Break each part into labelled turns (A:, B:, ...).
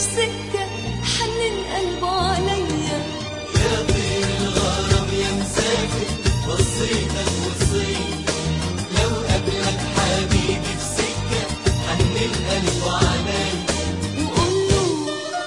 A: في سكة حنن قلبه عليا
B: يا طير الغرام يا مسافر وصيتك وصيت لو قبلك حبيبي في سكة حن القلب علي
A: وقوله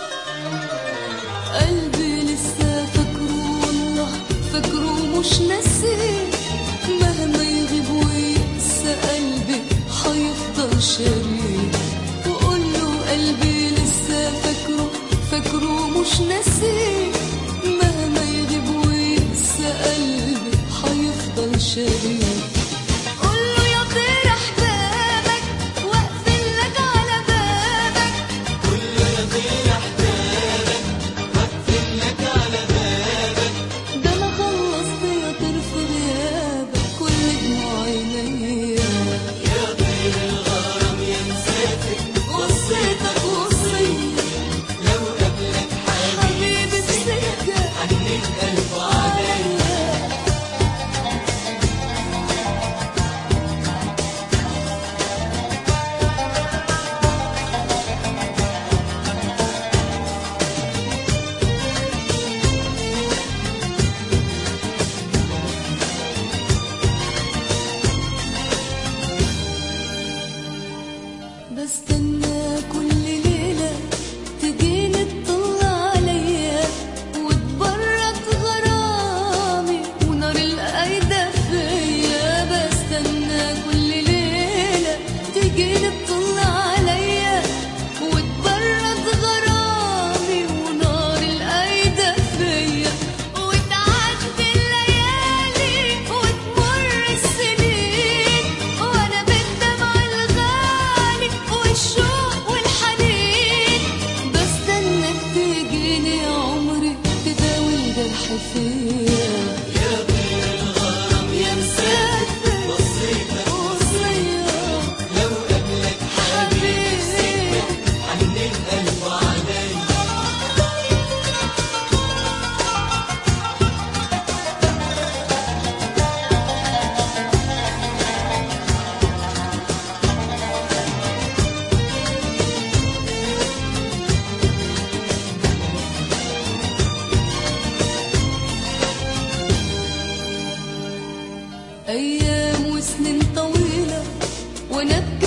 A: قلبي لسه فاكره والله فاكره مش ناسي مهما يغيب ويقسى قلبي حيفضل شريك وقوله قلبي لسه فاكره فاكره مش ناسي مهما يغيب ويقسى قلبي حيفضل شريك قوله يا طير احبابك واقفل لك على بابك
B: كل يا طير احبابك واقفل لك على بابك
A: ده انا خلصت يا طير في غيابك كل دموع عينيا
B: يا طير الغرام يا مسافر
A: وصيتك وصية
B: لو قبلك حبيبي
A: حبيبي في سكة
B: حن القلب علي
A: بستنى كل ليلة تجيني تطلع عليا وتبرد غرامي ونار القايدة فيا بستنى كل ليلة تجيني تطلع عليا وتبرد غرامي ونار القايدة فيا وتعدي الليالي وتمر السنين وانا بالدمع الغالي والشوق والحنين بستناك تجيني يا عمري تداوي الجرح فيا
B: يا طير الغرام يا مسافر وصيتك
A: وصية
B: لو قبلك حبيبي في
A: حبيبي
B: سكة حن القلب علي
A: أيام وسنين طويلة وأنا